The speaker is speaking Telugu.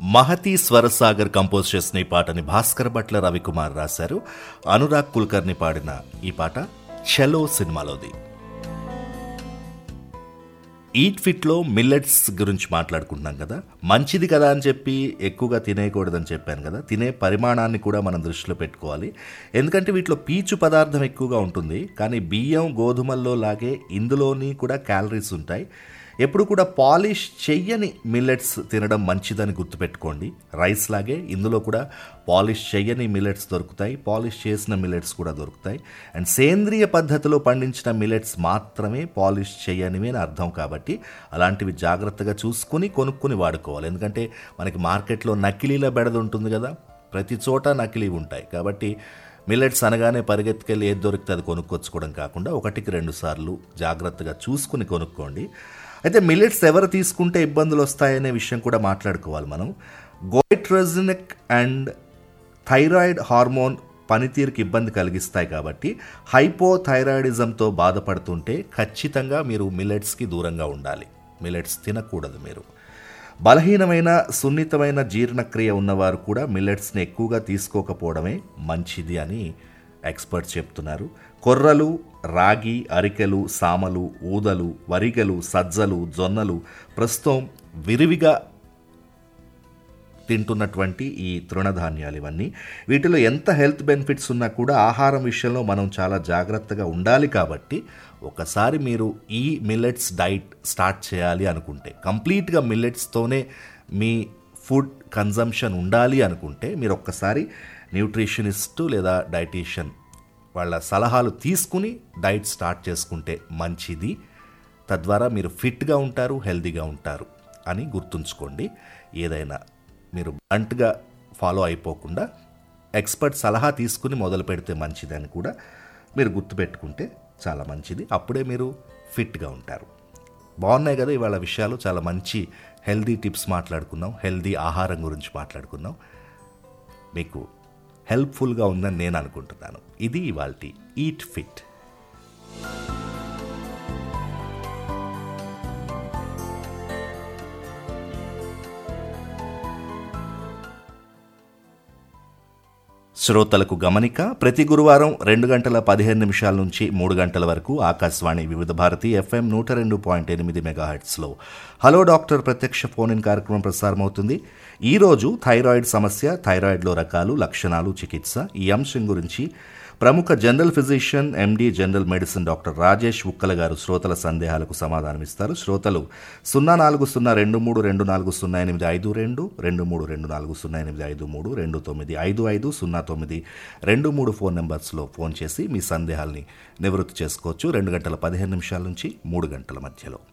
మహతి స్వరసాగర్ కంపోజ్ చేసిన ఈ పాటని భాస్కర్ భట్ల రవికుమార్ రాశారు అనురాగ్ కుల్కర్ని పాడిన ఈ పాట చలో సినిమాలోది ఈట్ ఫిట్లో మిల్లెట్స్ గురించి మాట్లాడుకుంటున్నాం కదా మంచిది కదా అని చెప్పి ఎక్కువగా తినేయకూడదని చెప్పాను కదా తినే పరిమాణాన్ని కూడా మనం దృష్టిలో పెట్టుకోవాలి ఎందుకంటే వీటిలో పీచు పదార్థం ఎక్కువగా ఉంటుంది కానీ బియ్యం గోధుమల్లో లాగే ఇందులోని కూడా క్యాలరీస్ ఉంటాయి ఎప్పుడు కూడా పాలిష్ చెయ్యని మిల్లెట్స్ తినడం మంచిదని గుర్తుపెట్టుకోండి రైస్ లాగే ఇందులో కూడా పాలిష్ చెయ్యని మిల్లెట్స్ దొరుకుతాయి పాలిష్ చేసిన మిల్లెట్స్ కూడా దొరుకుతాయి అండ్ సేంద్రియ పద్ధతిలో పండించిన మిల్లెట్స్ మాత్రమే పాలిష్ చేయనివి అని అర్థం కాబట్టి అలాంటివి జాగ్రత్తగా చూసుకుని కొనుక్కుని వాడుకోవాలి ఎందుకంటే మనకి మార్కెట్లో నకిలీల బెడద ఉంటుంది కదా ప్రతి చోట నకిలీ ఉంటాయి కాబట్టి మిల్లెట్స్ అనగానే పరిగెత్తుకెళ్ళి ఏది దొరికితే అది కొనుక్కొచ్చుకోవడం కాకుండా ఒకటికి రెండు సార్లు జాగ్రత్తగా చూసుకుని కొనుక్కోండి అయితే మిల్లెట్స్ ఎవరు తీసుకుంటే ఇబ్బందులు వస్తాయనే విషయం కూడా మాట్లాడుకోవాలి మనం గోయిట్రోజినిక్ అండ్ థైరాయిడ్ హార్మోన్ పనితీరుకి ఇబ్బంది కలిగిస్తాయి కాబట్టి హైపోథైరాయిడిజంతో బాధపడుతుంటే ఖచ్చితంగా మీరు మిల్లెట్స్కి దూరంగా ఉండాలి మిల్లెట్స్ తినకూడదు మీరు బలహీనమైన సున్నితమైన జీర్ణక్రియ ఉన్నవారు కూడా మిల్లెట్స్ని ఎక్కువగా తీసుకోకపోవడమే మంచిది అని ఎక్స్పర్ట్స్ చెప్తున్నారు కొర్రలు రాగి అరికెలు సామలు ఊదలు వరిగలు సజ్జలు జొన్నలు ప్రస్తుతం విరివిగా తింటున్నటువంటి ఈ తృణధాన్యాలు ఇవన్నీ వీటిలో ఎంత హెల్త్ బెనిఫిట్స్ ఉన్నా కూడా ఆహారం విషయంలో మనం చాలా జాగ్రత్తగా ఉండాలి కాబట్టి ఒకసారి మీరు ఈ మిల్లెట్స్ డైట్ స్టార్ట్ చేయాలి అనుకుంటే కంప్లీట్గా మిల్లెట్స్తోనే మీ ఫుడ్ కన్జంప్షన్ ఉండాలి అనుకుంటే మీరు ఒక్కసారి న్యూట్రిషనిస్ట్ లేదా డైటీషియన్ వాళ్ళ సలహాలు తీసుకుని డైట్ స్టార్ట్ చేసుకుంటే మంచిది తద్వారా మీరు ఫిట్గా ఉంటారు హెల్తీగా ఉంటారు అని గుర్తుంచుకోండి ఏదైనా మీరు బ్లంట్గా ఫాలో అయిపోకుండా ఎక్స్పర్ట్ సలహా తీసుకుని మొదలు పెడితే మంచిదని కూడా మీరు గుర్తుపెట్టుకుంటే చాలా మంచిది అప్పుడే మీరు ఫిట్గా ఉంటారు బాగున్నాయి కదా ఇవాళ విషయాలు చాలా మంచి హెల్దీ టిప్స్ మాట్లాడుకున్నాం హెల్దీ ఆహారం గురించి మాట్లాడుకున్నాం మీకు హెల్ప్ఫుల్గా ఉందని నేను అనుకుంటున్నాను ఇది ఇవాళ ఈట్ ఫిట్ శ్రోతలకు గమనిక ప్రతి గురువారం రెండు గంటల పదిహేను నిమిషాల నుంచి మూడు గంటల వరకు ఆకాశవాణి వివిధ భారతి ఎఫ్ఎం నూట రెండు పాయింట్ ఎనిమిది మెగాహెట్స్లో హలో డాక్టర్ ప్రత్యక్ష ఫోన్ ఇన్ కార్యక్రమం ప్రసారమవుతుంది ఈరోజు థైరాయిడ్ సమస్య థైరాయిడ్లో రకాలు లక్షణాలు చికిత్స ఈ అంశం గురించి ప్రముఖ general physician MD general medicine doctor Rajesh Ukkala గారు శ్రోతల సందేహాలకు సమాధానమిస్తారు శ్రోతలు సున్నా నాలుగు సున్నా రెండు మూడు రెండు నాలుగు సున్నా ఎనిమిది ఐదు రెండు రెండు మూడు రెండు నాలుగు సున్నా ఎనిమిది ఐదు మూడు రెండు తొమ్మిది ఐదు ఐదు సున్నా తొమ్మిది రెండు మూడు ఫోన్ నెంబర్స్లో ఫోన్ చేసి మీ సందేహాల్ని నివృత్తి చేసుకోవచ్చు రెండు గంటల పదిహేను నిమిషాల నుంచి మూడు గంటల మధ్యలో